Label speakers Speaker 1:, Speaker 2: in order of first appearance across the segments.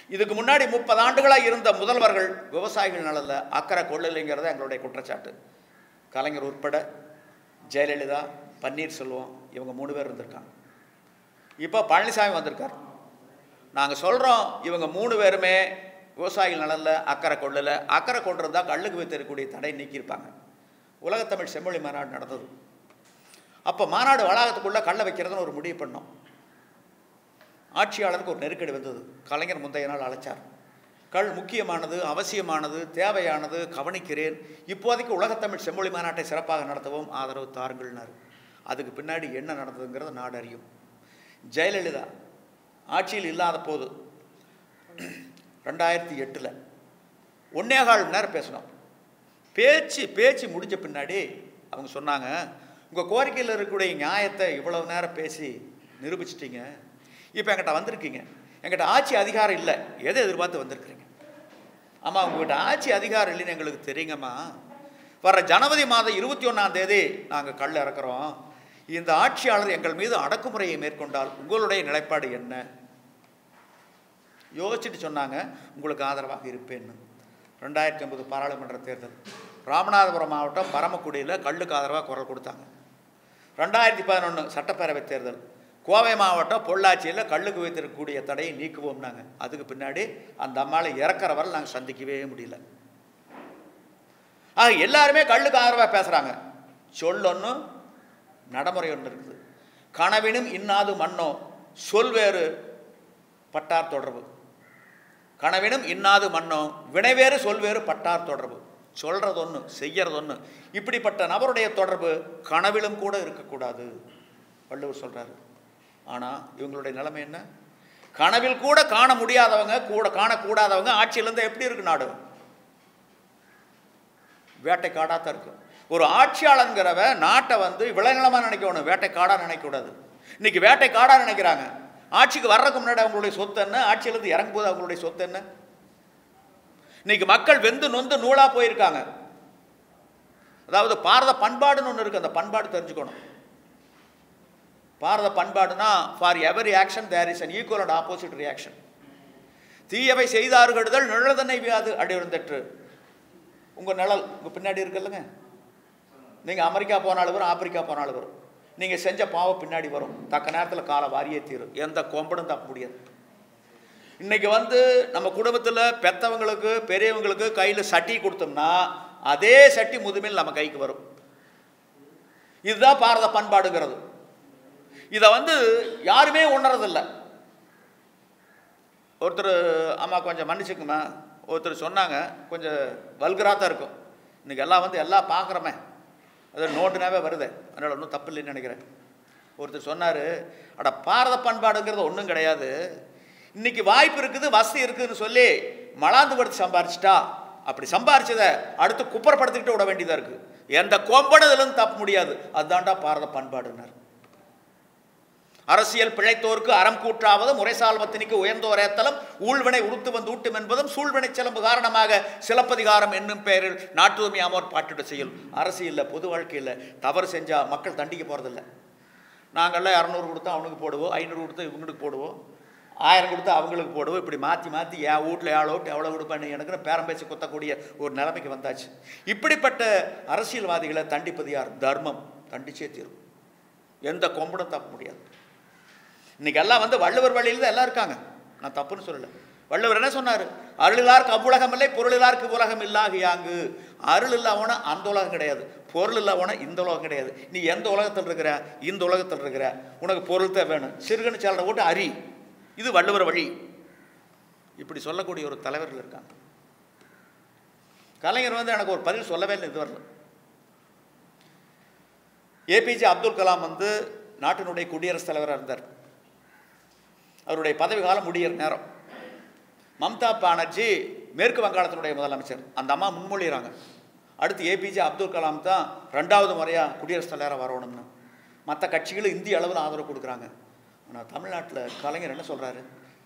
Speaker 1: இதுக்கு முன்னாடி முப்பது ஆண்டுகளாக இருந்த முதல்வர்கள் விவசாயிகள் நலனில் அக்கறை கொள்ளலைங்கிறத எங்களுடைய குற்றச்சாட்டு கலைஞர் உட்பட ஜெயலலிதா பன்னீர்செல்வம் இவங்க மூணு பேர் இருந்திருக்காங்க இப்போ பழனிசாமி வந்திருக்கார் நாங்கள் சொல்கிறோம் இவங்க மூணு பேருமே விவசாயிகள் நலனில் அக்கறை கொள்ளலை அக்கறை கொண்டிருந்தா கல்லுக்கு வைத்திருக்கக்கூடிய தடை நீக்கியிருப்பாங்க உலகத்தமிழ் செம்மொழி மாநாடு நடந்தது அப்போ மாநாடு வளாகத்துக்குள்ளே கல்லை வைக்கிறதுன்னு ஒரு முடிவு பண்ணோம் ஆட்சியாளருக்கு ஒரு நெருக்கடி வந்தது கலைஞர் முந்தைய நாள் அழைச்சார் கள் முக்கியமானது அவசியமானது தேவையானது கவனிக்கிறேன் இப்போதைக்கு உலகத்தமிழ் செம்மொழி மாநாட்டை சிறப்பாக நடத்தவும் ஆதரவு தாருங்கள்னாரு அதுக்கு பின்னாடி என்ன நடந்ததுங்கிறத நாடு அறியும் ஜெயலலிதா ஆட்சியில் இல்லாத போது ரெண்டாயிரத்தி எட்டில் ஒன்னே கால் மணி நேரம் பேசினோம் பேச்சு பேச்சு முடிஞ்ச பின்னாடி அவங்க சொன்னாங்க உங்கள் கோரிக்கையில் இருக்கக்கூடிய நியாயத்தை இவ்வளவு நேரம் பேசி நிரூபிச்சிட்டீங்க இப்போ என்கிட்ட வந்திருக்கீங்க என்கிட்ட ஆட்சி அதிகாரம் இல்லை எதை எதிர்பார்த்து வந்திருக்கிறீங்க ஆமாம் உங்ககிட்ட ஆட்சி அதிகாரம் இல்லைன்னு எங்களுக்கு தெரியுங்கம்மா வர ஜனவரி மாதம் இருபத்தி ஒன்றாம் தேதி நாங்கள் கல் இறக்குறோம் இந்த ஆட்சியாளர் எங்கள் மீது அடக்குமுறையை மேற்கொண்டால் உங்களுடைய நிலைப்பாடு என்ன யோசிச்சுட்டு சொன்னாங்க உங்களுக்கு ஆதரவாக இருப்பேன்னு ரெண்டாயிரத்தி ஒன்பது பாராளுமன்ற தேர்தல் ராமநாதபுரம் மாவட்டம் பரமக்குடியில் கல்லுக்கு ஆதரவாக குரல் கொடுத்தாங்க ரெண்டாயிரத்தி பதினொன்று சட்டப்பேரவை தேர்தல் கோவை மாவட்டம் பொள்ளாச்சியில் கல்லுக்கு வைத்திருக்கக்கூடிய தடையை நீக்குவோம்னாங்க அதுக்கு பின்னாடி அந்த அம்மாவை இறக்குற வரை நாங்கள் சந்திக்கவே முடியல ஆக எல்லாருமே கல்லுக்கு ஆதரவாக பேசுகிறாங்க சொல்லொன்று நடைமுறை ஒன்று இருக்குது கனவினும் இன்னாது மன்னோ சொல் வேறு பட்டார் தொடர்பு கனவினும் இன்னாது மன்னோ வினைவேறு சொல்வேறு பட்டார் தொடர்பு சொல்கிறது ஒன்று செய்யறது ஒன்று இப்படிப்பட்ட நபருடைய தொடர்பு கனவிலும் கூட இருக்கக்கூடாது வள்ளுவர் சொல்கிறாரு ஆனால் இவங்களுடைய நிலைமை என்ன கனவில் கூட காண முடியாதவங்க கூட காணக்கூடாதவங்க ஆட்சியிலேருந்து எப்படி இருக்கு நாடு வேட்டை காடாத்தான் இருக்கும் ஒரு ஆட்சியாளங்கிறவ நாட்டை வந்து விளைநிலமாக நினைக்கணும் வேட்டை காடாக நினைக்கக்கூடாது இன்னைக்கு வேட்டை காடாக நினைக்கிறாங்க ஆட்சிக்கு வர்றதுக்கு முன்னாடி அவங்களுடைய சொத்து என்ன ஆட்சியிலேருந்து இறங்கும்போது அவங்களுடைய சொத்து என்ன இன்னைக்கு மக்கள் வெந்து நொந்து நூலாக போயிருக்காங்க அதாவது பாரத பண்பாடுன்னு ஒன்று இருக்குது அந்த பண்பாடு தெரிஞ்சுக்கணும் பாரத பண்பாடுனா for every action there is an equal and opposite reaction தீயவை செய்தார்கெடுதல் நிழதனை வியாது அடிவந்தற்று உங்கள் நிழல் உங்கள் பின்னாடி இருக்குல்லங்க நீங்கள் அமெரிக்கா போனாலும் வரும் ஆப்பிரிக்கா போனாலும் வரும் நீங்கள் செஞ்ச பாவம் பின்னாடி வரும் தக்க நேரத்தில் காலை வாரியே தீரும் எந்த கொம்பனும் தப்ப முடியாது இன்னைக்கு வந்து நம்ம குடும்பத்தில் பெத்தவங்களுக்கு பெரியவங்களுக்கு கையில் சட்டி கொடுத்தோம்னா அதே சட்டி முதுமையில் நம்ம கைக்கு வரும் இதுதான் பாரத பண்பாடுங்கிறது இதை வந்து யாருமே உணர்றதில்லை ஒருத்தர் அம்மா கொஞ்சம் மன்னிச்சுக்குமா ஒருத்தர் சொன்னாங்க கொஞ்சம் வல்கராக தான் இருக்கும் இன்றைக்கி எல்லாம் வந்து எல்லாம் பார்க்குறோமே அது நோட்டுனாவே வருது அதனால் ஒன்றும் தப்பு இல்லைன்னு நினைக்கிறேன் ஒருத்தர் சொன்னார் அட பாரத பண்பாடுங்கிறது ஒன்றும் கிடையாது இன்னைக்கு வாய்ப்பு இருக்குது வசதி இருக்குதுன்னு சொல்லி மலாந்து படுத்து சம்பாரிச்சிட்டா அப்படி சம்பாரிச்சதை அடுத்து குப்பரப்படுத்திக்கிட்டு விட வேண்டியதாக இருக்குது எந்த கோம்பனதுலேருந்து தப்ப முடியாது அதுதான்டா பாரத பண்பாடுனார் அரசியல் பிழைத்தோர்க்கு அறம் கூற்றாவது முறைசால்வத்தினிக்கு உயர்ந்தோரேத்தலம் ஊழ்வினை உடுத்து வந்து ஊட்டும் என்பதும் சூழ்வினை சிலம்பு காரணமாக சிலப்பதிகாரம் என்னும் பெயரில் நாட்டுரிமை அமோர் பாட்டுட செயல் அரசியலில் பொது வாழ்க்கையில் தவறு செஞ்சால் மக்கள் தண்டிக்க போகிறதில்ல நாங்கள்லாம் இரநூறு கொடுத்தா அவனுக்கு போடுவோம் ஐநூறு கொடுத்தா இவங்களுக்கு போடுவோம் ஆயிரம் கொடுத்தா அவங்களுக்கு போடுவோம் இப்படி மாற்றி மாற்றி என் வீட்டில் ஏழு ஓட்டு எவ்வளோ கொடுப்பேன் எனக்கு பேரம் பேசி குத்தக்கூடிய ஒரு நிலைமைக்கு வந்தாச்சு இப்படிப்பட்ட அரசியல்வாதிகளை தண்டிப்பது யார் தர்மம் தண்டிச்சே தீரும் எந்த கொம்பனும் தப்ப முடியாது இன்னைக்கு எல்லாம் வந்து வள்ளுவர் வழியில் தான் எல்லாம் இருக்காங்க நான் தப்புன்னு சொல்லலை வள்ளுவர் என்ன சொன்னார் அருளிலார்க்கு அவ்வுலகம் இல்லை பொருளிலார்க்கு உலகம் இல்லாக யாங்கு அருள் இல்லாமனா அந்த உலகம் கிடையாது பொருள் இல்லாமனா இந்த உலகம் கிடையாது நீ எந்த உலகத்தில் இருக்கிற இந்த உலகத்தில் இருக்கிற உனக்கு பொருள் தான் வேணும் சிறுகனு சாலரை போட்டு அரி இது வள்ளுவர் வழி இப்படி சொல்லக்கூடிய ஒரு தலைவர்கள் இருக்காங்க கலைஞர் வந்து எனக்கு ஒரு பதில் சொல்லவே இல்லை இது வரல ஏபிஜே அப்துல் கலாம் வந்து நாட்டினுடைய குடியரசுத் தலைவராக இருந்தார் அவருடைய பதவி காலம் முடியிற நேரம் மம்தா பானர்ஜி மேற்கு வங்காளத்தினுடைய முதலமைச்சர் அந்த அம்மா முன்மொழிகிறாங்க அடுத்து ஏபிஜே அப்துல் கலாம் தான் ரெண்டாவது முறையாக குடியரசுத் தலைவராக வரணும்னு மற்ற கட்சிகளும் இந்திய அளவில் ஆதரவு கொடுக்குறாங்க ஆனால் தமிழ்நாட்டில் கலைஞர் என்ன சொல்கிறாரு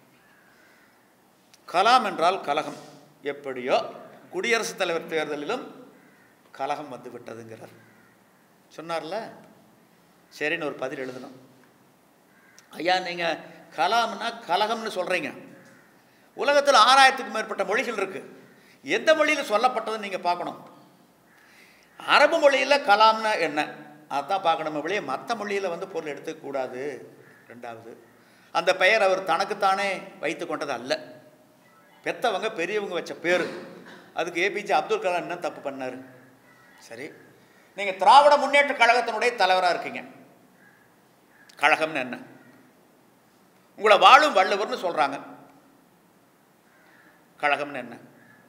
Speaker 1: கலாம் என்றால் கலகம் எப்படியோ குடியரசுத் தலைவர் தேர்தலிலும் கலகம் வந்து விட்டதுங்கிறார் சொன்னார்ல சரின்னு ஒரு பதில் எழுதணும் ஐயா நீங்கள் கலாம்னா கலகம்னு சொல்கிறீங்க உலகத்தில் ஆறாயிரத்துக்கும் மேற்பட்ட மொழிகள் இருக்கு எந்த மொழியில் சொல்லப்பட்டதுன்னு நீங்கள் பார்க்கணும் அரபு மொழியில் கலாம்னா என்ன அதான் பார்க்கணும் ஒழிய மற்ற மொழியில் வந்து பொருள் எடுத்துக்கூடாது ரெண்டாவது அந்த பெயர் அவர் தனக்குத்தானே வைத்து கொண்டது அல்ல பெத்தவங்க பெரியவங்க வச்ச பேர் அதுக்கு ஏபிஜே அப்துல் கலாம் என்ன தப்பு பண்ணார் சரி நீங்கள் திராவிட முன்னேற்ற கழகத்தினுடைய தலைவராக இருக்கீங்க கழகம்னு என்ன உங்களை வாழும் வள்ளுவர்னு சொல்கிறாங்க கழகம்னு என்ன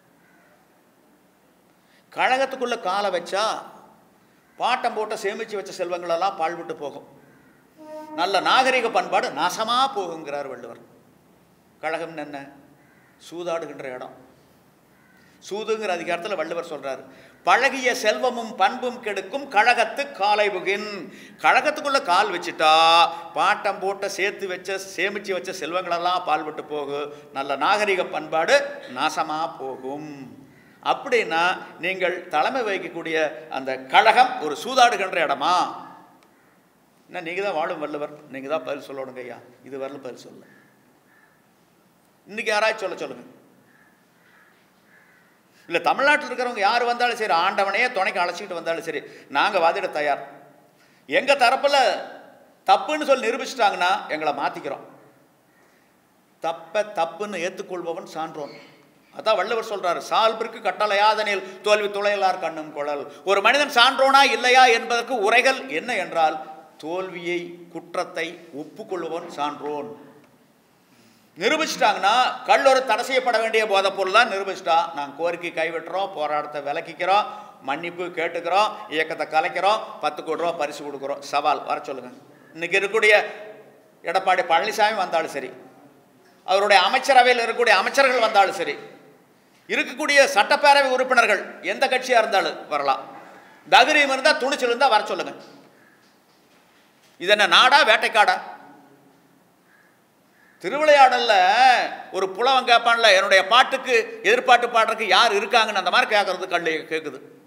Speaker 1: கழகத்துக்குள்ள காலை வச்சா பாட்டம் போட்ட சேமித்து வச்ச செல்வங்களெல்லாம் பாழ்விட்டு போகும் நல்ல நாகரிக பண்பாடு நாசமாக போகுங்கிறார் வள்ளுவர் கழகம்னு என்ன சூதாடுகின்ற இடம் சூதுங்கிற அதிகாரத்தில் வள்ளுவர் சொல்றார் பழகிய செல்வமும் பண்பும் கெடுக்கும் கழகத்து காலை புகின் கழகத்துக்குள்ள கால் வச்சுட்டா பாட்டம் போட்ட சேர்த்து வச்ச சேமிச்சு வச்ச செல்வங்களெல்லாம் பால் விட்டு போகும் நல்ல நாகரிக பண்பாடு நாசமாக போகும் அப்படின்னா நீங்கள் தலைமை வகிக்கக்கூடிய அந்த கழகம் ஒரு சூதாடுகின்ற இடமா என்ன நீங்கள் தான் வாழும் வள்ளுவர் நீங்கள் தான் பதில் சொல்லணுங்க ஐயா இது வரல பதில் சொல்ல இன்னைக்கு யாராச்சும் சொல்ல சொல்லுங்க இல்லை தமிழ்நாட்டில் இருக்கிறவங்க யார் வந்தாலும் சரி ஆண்டவனையே துணைக்கு அழைச்சிக்கிட்டு வந்தாலும் சரி நாங்கள் வாதிட தயார் எங்கள் தரப்பில் தப்புன்னு சொல்லி நிரூபிச்சிட்டாங்கன்னா எங்களை மாற்றிக்கிறோம் தப்ப தப்புன்னு ஏற்றுக்கொள்பவன் சான்றோன் அதான் வள்ளுவர் சொல்றாரு சால்பிற்கு கட்டளையாதனில் தோல்வி துளையலார் கண்ணும் குழல் ஒரு மனிதன் சான்றோனா இல்லையா என்பதற்கு உரைகள் என்ன என்றால் தோல்வியை குற்றத்தை ஒப்புக்கொள்பவன் சான்றோன் நிரூபிச்சிட்டாங்கன்னா கல் ஒரு தடை செய்யப்பட வேண்டிய போதைப் பொருளாக நிரூபிச்சிட்டா நாங்கள் கோரிக்கை கைவிட்டுறோம் போராட்டத்தை விலக்கிக்கிறோம் மன்னிப்பு கேட்டுக்கிறோம் இயக்கத்தை கலைக்கிறோம் பத்து கோடி ரூபா பரிசு கொடுக்குறோம் சவால் வர சொல்லுங்க இன்னைக்கு இருக்கக்கூடிய எடப்பாடி பழனிசாமி வந்தாலும் சரி அவருடைய அமைச்சரவையில் இருக்கக்கூடிய அமைச்சர்கள் வந்தாலும் சரி இருக்கக்கூடிய சட்டப்பேரவை உறுப்பினர்கள் எந்த கட்சியாக இருந்தாலும் வரலாம் தகுரியம் இருந்தால் துணிச்சல் இருந்தால் வர சொல்லுங்க இது என்ன நாடா வேட்டைக்காடா திருவிளையாடல்ல ஒரு புலவன் கேட்பான்ல என்னுடைய பாட்டுக்கு எதிர்பாட்டு பாடுறதுக்கு யார் இருக்காங்கன்னு அந்த மாதிரி கேட்கறது கல்லு கேட்குது